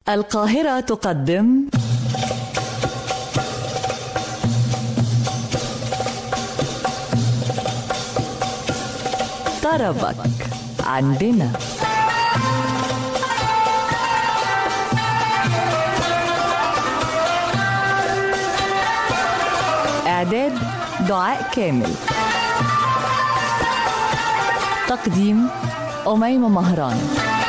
القاهرة تقدم طربك عندنا إعداد دعاء كامل تقديم أميمة مهران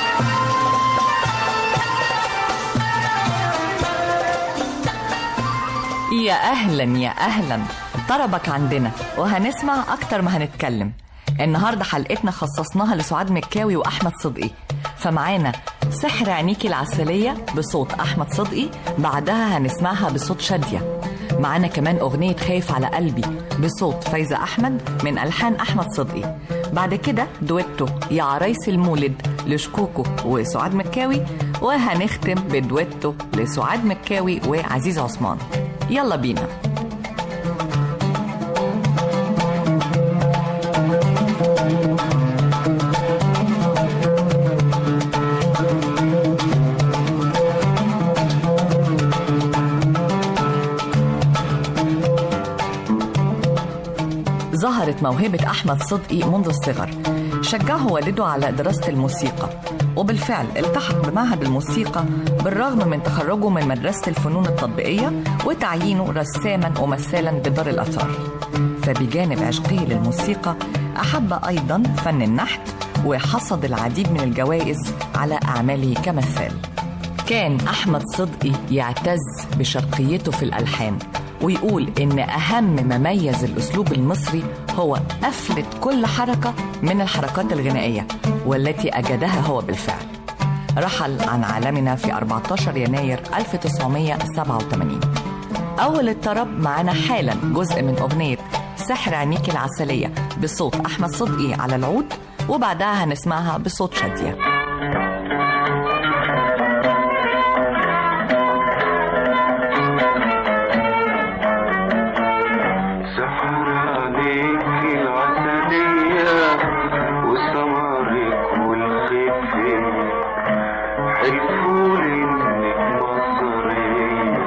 يا أهلا يا أهلا طربك عندنا وهنسمع أكتر ما هنتكلم النهاردة حلقتنا خصصناها لسعاد مكاوي وأحمد صدقي فمعانا سحر عينيكي العسلية بصوت أحمد صدقي بعدها هنسمعها بصوت شادية معانا كمان أغنية خايف على قلبي بصوت فايزة أحمد من ألحان أحمد صدقي بعد كده دويتو يا عرايس المولد لشكوكو وسعاد مكاوي وهنختم بدويتو لسعاد مكاوي وعزيز عثمان يلا بينا ظهرت موهبة أحمد صدقي منذ الصغر شجعه والده على دراسة الموسيقى وبالفعل التحق بمعهد الموسيقى بالرغم من تخرجه من مدرسة الفنون التطبيقية وتعيينه رساما ومثالا بدار الآثار فبجانب عشقه للموسيقى أحب أيضا فن النحت وحصد العديد من الجوائز على أعماله كمثال كان أحمد صدقي يعتز بشرقيته في الألحان ويقول إن أهم ما ميز الأسلوب المصري هو قفلة كل حركة من الحركات الغنائية والتي أجدها هو بالفعل رحل عن عالمنا في 14 يناير 1987 أول الطرب معانا حالا جزء من أغنية سحر عينيكي العسلية بصوت أحمد صدقي على العود وبعدها هنسمعها بصوت شادية سحر عليك العسلية وسمرك والخفية حلفولي انك مصرية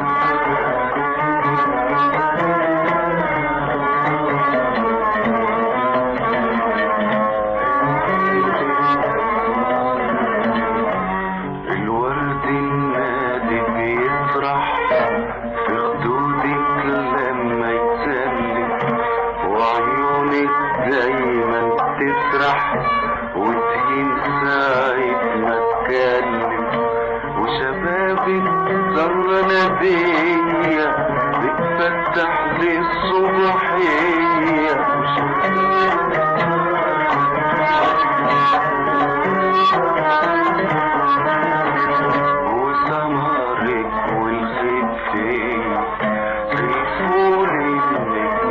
الورد النادي بيفرح في خدودك لما يتسلم وعيونك دايما تسرح وتهين ساعة ما تكلم وشبابك ذرة نبية بتفتح لي الصبحية وسمرك والخفية خيفوني انك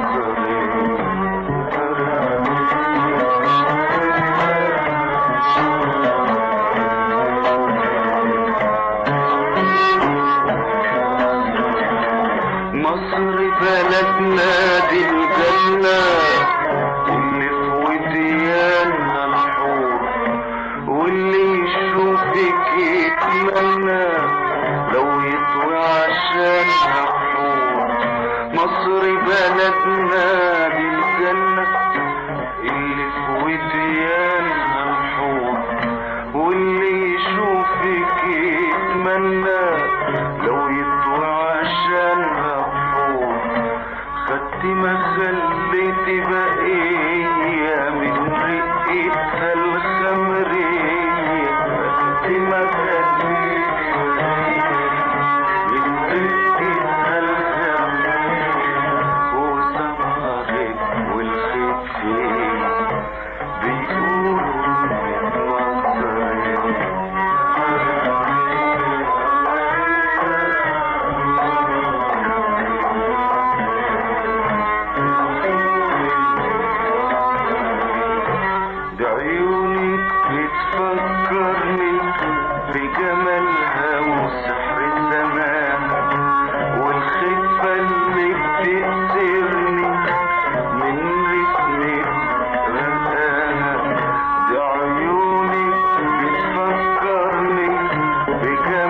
مصر بلدنا دي الجنة اللي في وديانها الحور واللي يشوفك يتمنى لو يطوي عشانها حور مصر بلدنا دي الجنة اللي في وديانها الحور واللي يشوفك يتمنى لو يطوي عشانها حور خدت ما خليت بقية من ريقتها الخمرية خدت ما خليت من ريقتها الخمرية وسمرك والخفية بيقولوا إنك مصرية ده عيونك بتفكرني بجمالها وسحر زمانها والخفة اللي بتأسرني من رسمك رقاها ده عيونك بتفكرني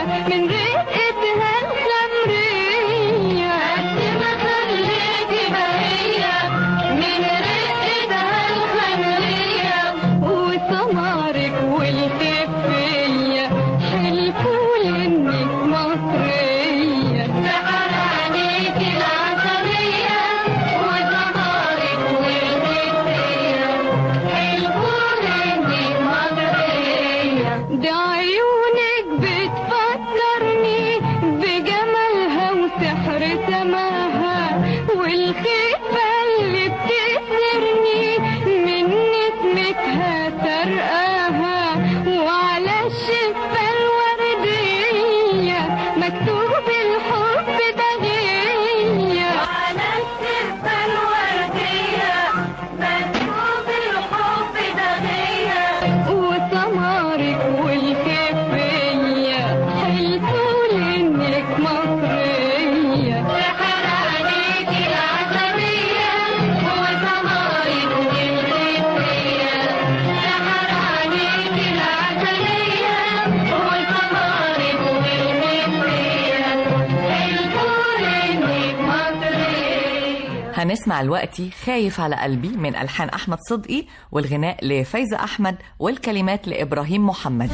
من رقتها الخمرية قد ما خليتي بهية من رقتها الخمرية وسمرك والخفية حلفوا انك مصرية سحر عليكي العسلية وسمرك والخفية حلفوا انك مصرية ده عيونك بتفكرني بجمالها وسحر سماها والخفة اللي بتأثرني من نسمتها سرقاها وعلى الشفة الوردية مكتوب الحب ده غية وعلى الشفة الوردية مكتوب الحب ده غية وسمرك والكفية حلفوا انك مصرية سحر عليكي العسلية وسمرك والكفية سحر عليكي العسلية وسمرك والكفية حلفوا انك مصرية هنسمع الوقتي خايف على قلبي من ألحان أحمد صدقي والغناء لفايزة أحمد والكلمات لإبراهيم محمد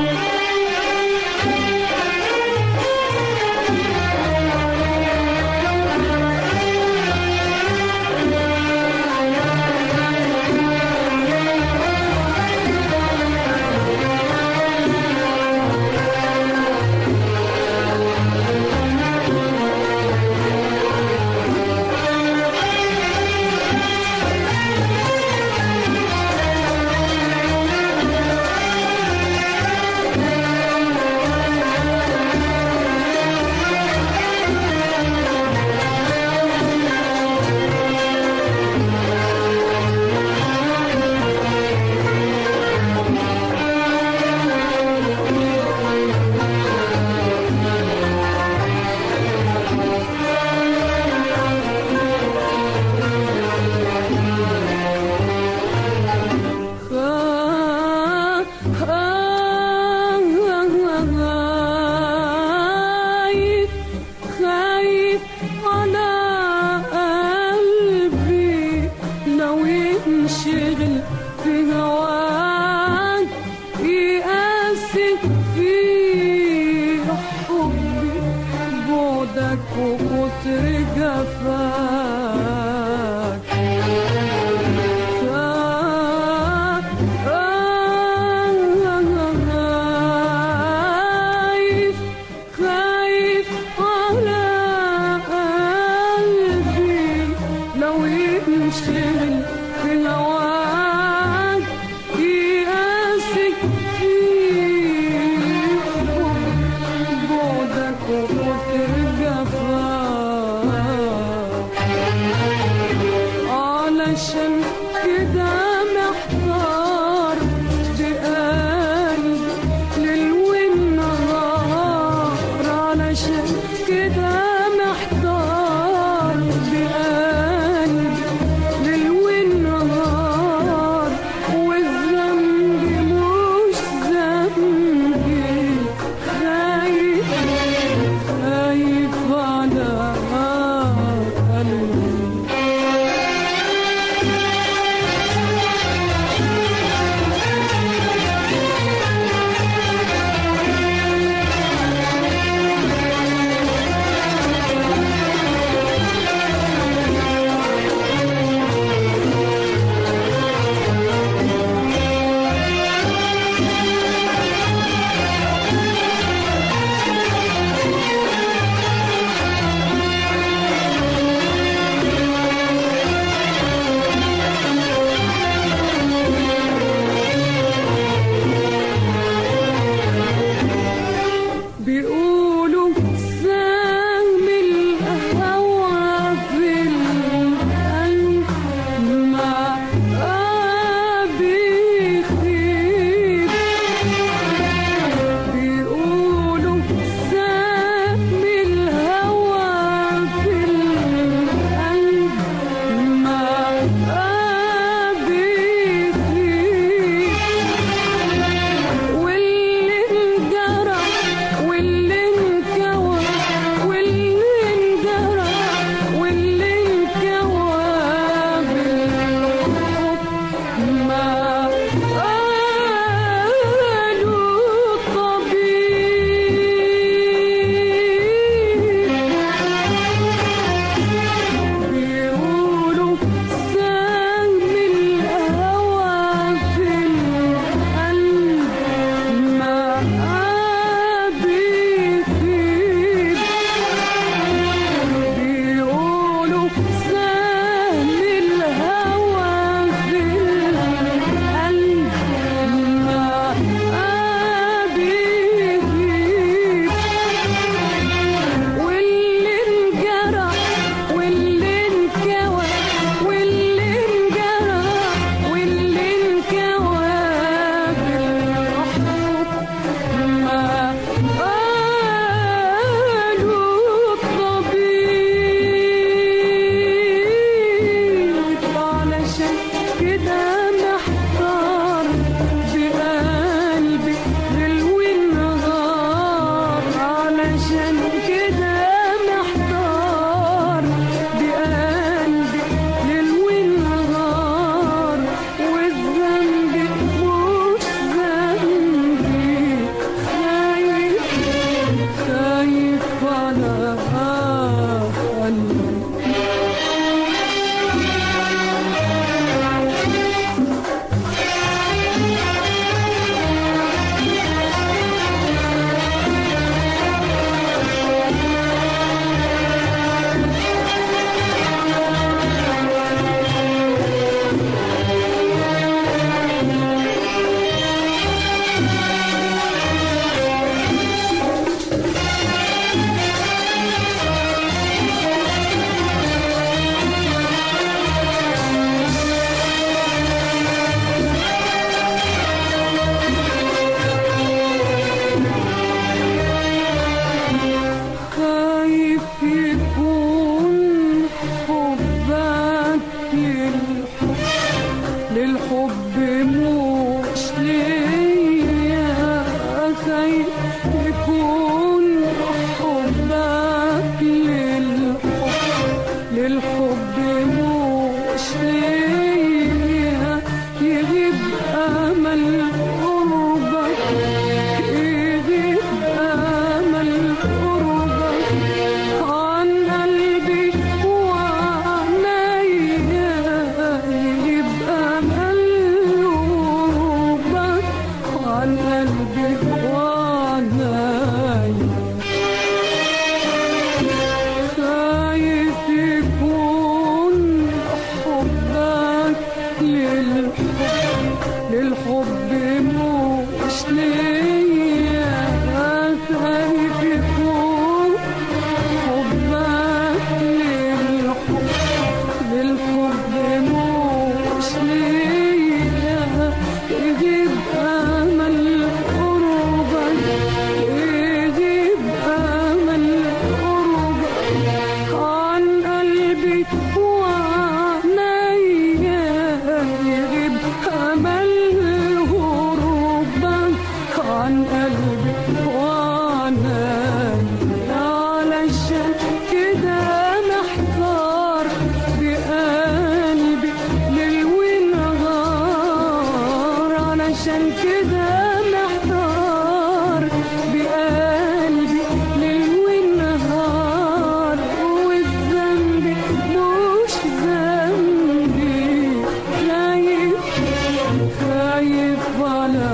خايف خايف على قلبي لو ينشغل في هواك يقاسي في حبي بعدك وكتر جفاك خايف خايف على قلبي لو ينشغل في هواك يقاسي في بعدك وكتر جفاك علشان كده محتار بقلبي ليل والنهار علشان كده محتار بقلبي ليل والنهار والذنب مش ذنبي خايف خايف على قلبي علشان كده محتار بقلبي ليل ونهار والذنب مش ذنبي خايف خايف على قلبي خايف يكون حبك للحب للحب مش ليا خايف يكون حبك للحب للحب مش ليا يغيب أمل قربك يغيب أمل قربك عن قلبي وعنيا يغيب أمل قربك عن قلبي وعنيا خايف يكون حبك للحب للحب مش ليا خايف يكون حبك للحب للحب مش ليا يجيب أمل قربك يجيب أمل قربك عن قلبي وعنيا يغيب أمل هروبك عن قلبي وعنيا علشان كده محتار بقلبي ليل ونهار علشان كده محتار بقلبي ليل ونهار والذنب مش ذنبي خايف خايف على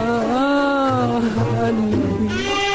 قلبي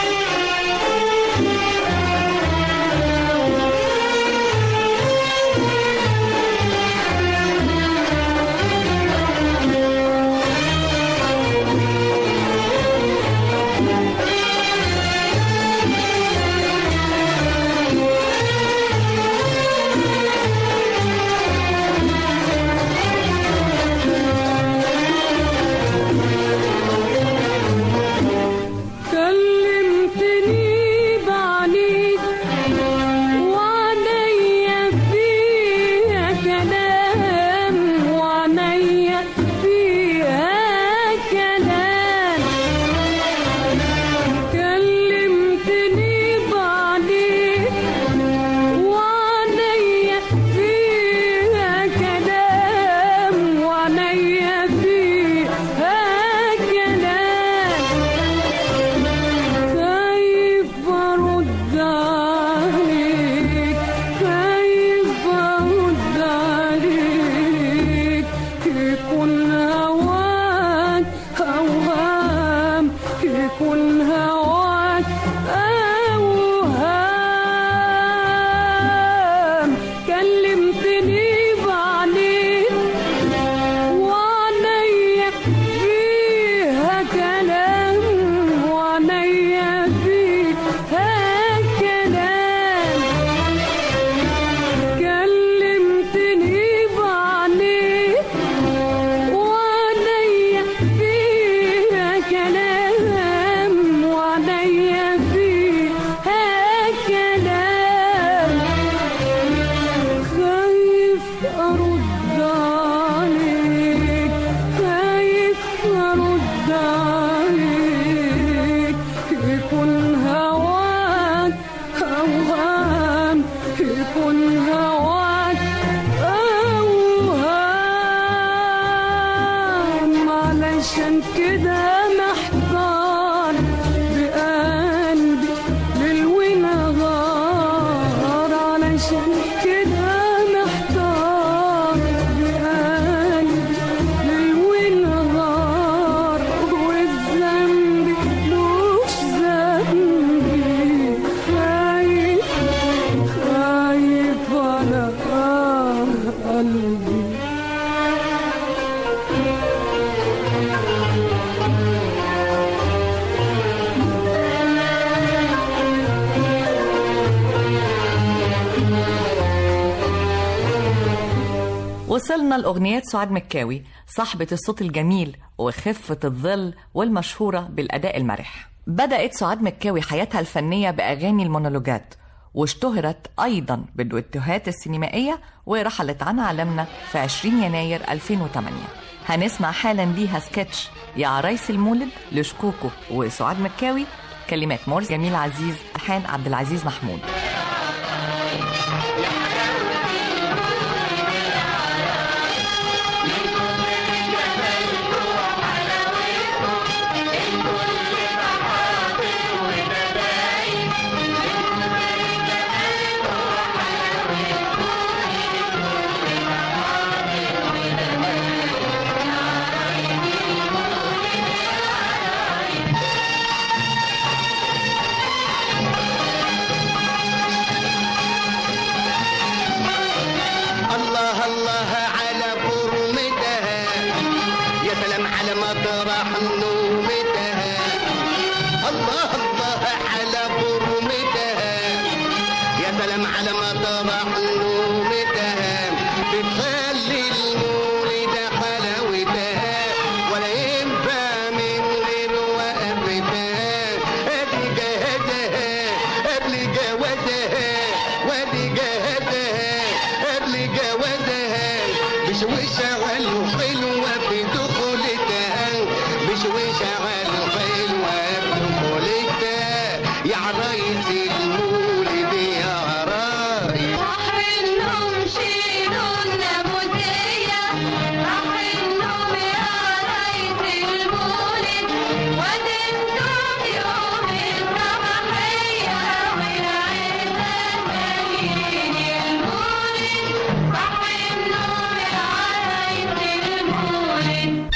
كلمتني بعيد وعنيا فيها كلام وعنيا فيها كلام كلمتني بعيد وعنيا فيها كلام وعنيا فيها كلام خايف ارد عليك خايف ارد عليك يكون هواك اوهام يكون هواك اوهام كلمتني بعدين وعنيا فيها كلام وعنيا فيها كلام وصلنا لأغنيات سعاد مكاوي صاحبة الصوت الجميل وخفة الظل والمشهورة بالأداء المرح بدأت سعاد مكاوي حياتها الفنية بأغاني المونولوجات واشتهرت أيضا بالدويتوهات السينمائية ورحلت عن عالمنا في 20 يناير 2008 هنسمع حالا ليها سكتش يا عرايس المولد لشكوكو وسعاد مكاوي كلمات مورس جميل عزيز حان عبد العزيز محمود الله الله على برمتها يا سلام على مطرح نومتها الله الله على برمتها يا سلام على مطرح نومتها بتخلي المولد حلاوتها ولا ينفع من غير وقفتها ادي جهدها قبل جوازها وادي جهدها قبل جوازها بشوشها حلوة في دخولتها بشوشها حلوة في دخولتها يا عرايس المولد يا عرايس راح النوم شيلوا الناموسية راح النوم يا ريت المولد ودمتم يوم الصباحية والعزة مالين المولد راح النوم يا ريت المولد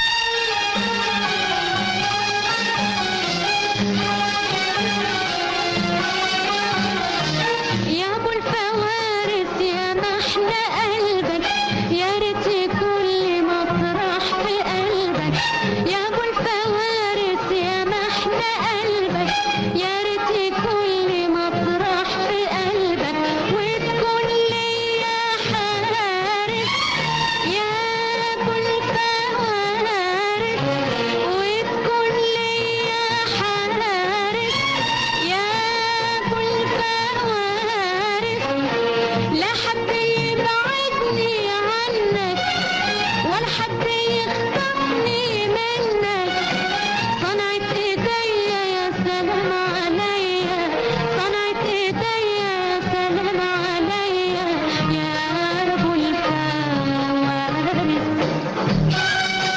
يا ابو الفوارس يا محلى قلبك يا ريت كل مطرح في قلبك يا ابو الفوارس يا محلى قلبك يا ريت كل مطرح في قلبك وتكون ليا حارس يا ابو الفوارس وتكون ليا حارس يا ابو الفوارس لا حد يبعدني عنك ولا حد يخطفني منك صنعت ايديا يا سلام عليا صنعت ايديا يا سلام عليا يا ابو الفوارس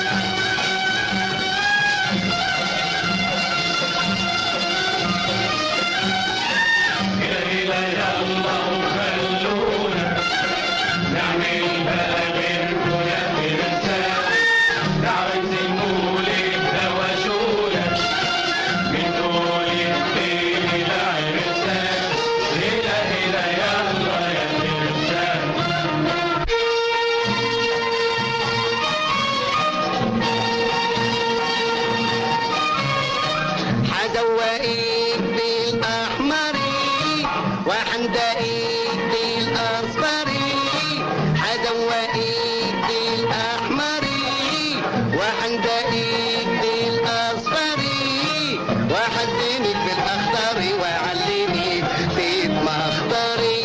حدوقيك بالأحمري وحندقيك بالأصفري حدوقيك بالأحمري وحندقيك بالأصفري وحدينك بالأخضري وعلميك بيت مخضري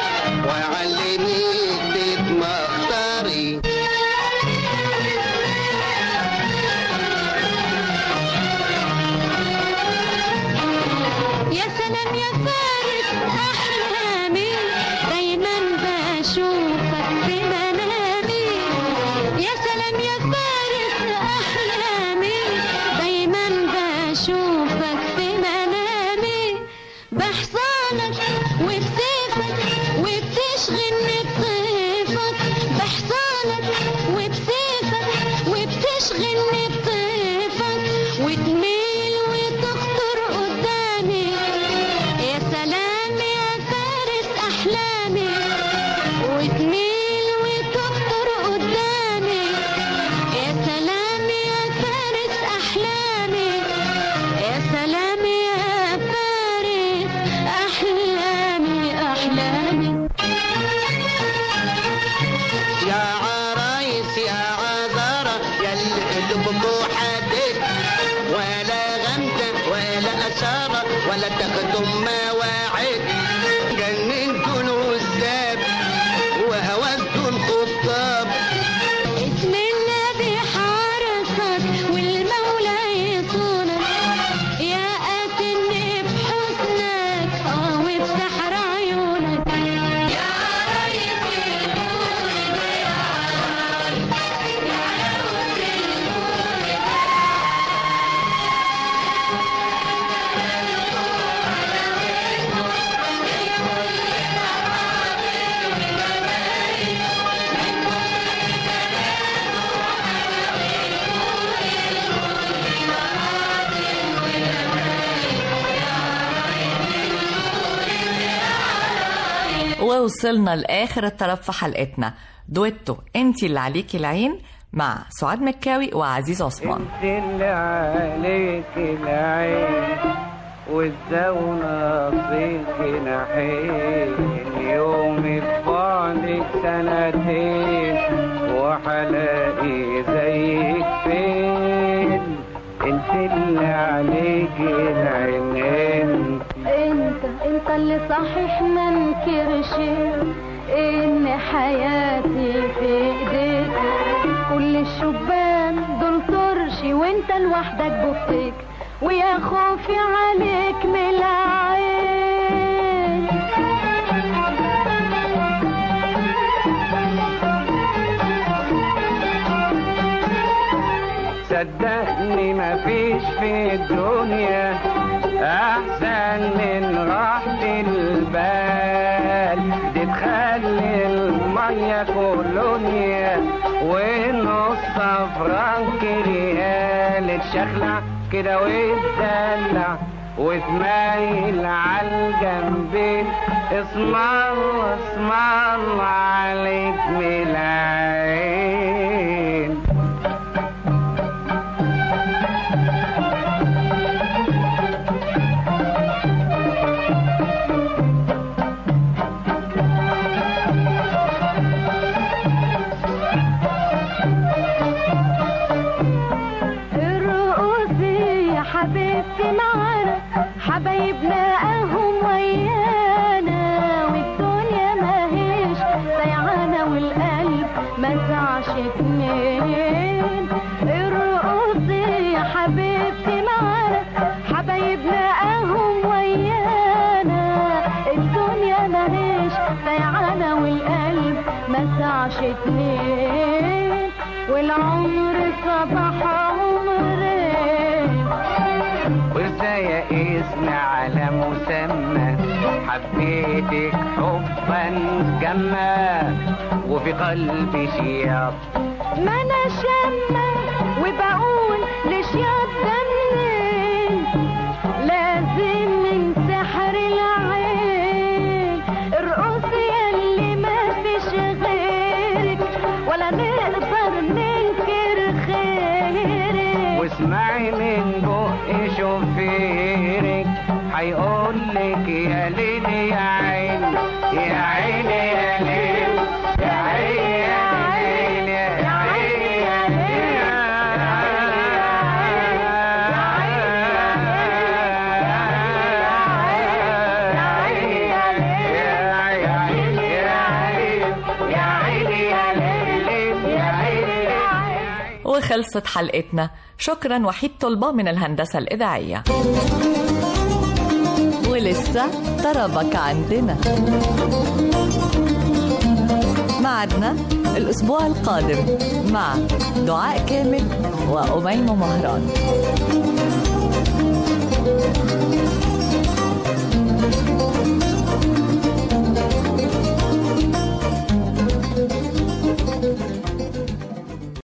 وعلميك بيت مخضري يا سلام يا فارس أحلامي دايما بشوفك في منامي يا سلام يا فارس أحلامي دايما بشوفك في منامي بحصانك وبسيفك وبتشغلني بطيفك بحصانك وبسيفك وبتشغلني بطيفك وتميل وتخطر قدامي يا سلام يا فارس أحلامي وتميل وتخطر قدامي يا سلام يا فارس أحلامي يا سلام يا فارس أحلامي أحلامي يا عرايس لهم مواعيد جننتوا الوزاب وهوستوا الخطاب اسم الذي حرسك والمولى يصونك يا قاتلني بحسنك اه وبسحر عيونك يا ريس الجود يا ووصلنا لآخر الطرف في حلقتنا دويتو انتي اللي عليكي العين مع سعاد مكاوي وعزيز عثمان انت اللي عليك العين والزونة فيك نحين يومي في بعدك سنتين وحلاقي زيك فين انت اللي عليك العين انت انت اللي صحيح ما انكرش ان حياتي في ايديك كل الشبان دول طرشي وانت لوحدك بوفتك ويا خوفي عليك من العين صدقني مفيش في الدنيا احسن من راحة البال دي تخلي المية كولونيا والنص فرنك ريال تشخلع كده وتدلع وتميل عالجنبين اسم الله اسم الله عليك من العين ارقصي يا حبيبتي معانا حبايبنا اهم ويانا والدنيا ماهيش سيعانة والقلب ما سعش اتنين ارقصي يا حبيبتي معانا حبايبنا اهم ويانا الدنيا ماهيش سيعانة والقلب ما سعش اتنين والعمر صباح عمرين وازاي اسمي على مسمى حبيتك حبا جما وفي قلبي شياط ما انا شامة وبقول لشياط ده منين لازم من سحر العين ارقصي ياللي ما فيش غيرك ولا نقدر ننكر خيرك واسمعي من بق شوفيرك هيقولك يا ليل يا عين يا عين يا ليل يا عين يا ليل يا عين يا وخلصت حلقتنا شكرا وحيد طلبة من الهندسة الإذاعية ولسه طربك عندنا معدنا الأسبوع القادم مع دعاء كامل وأميم مهران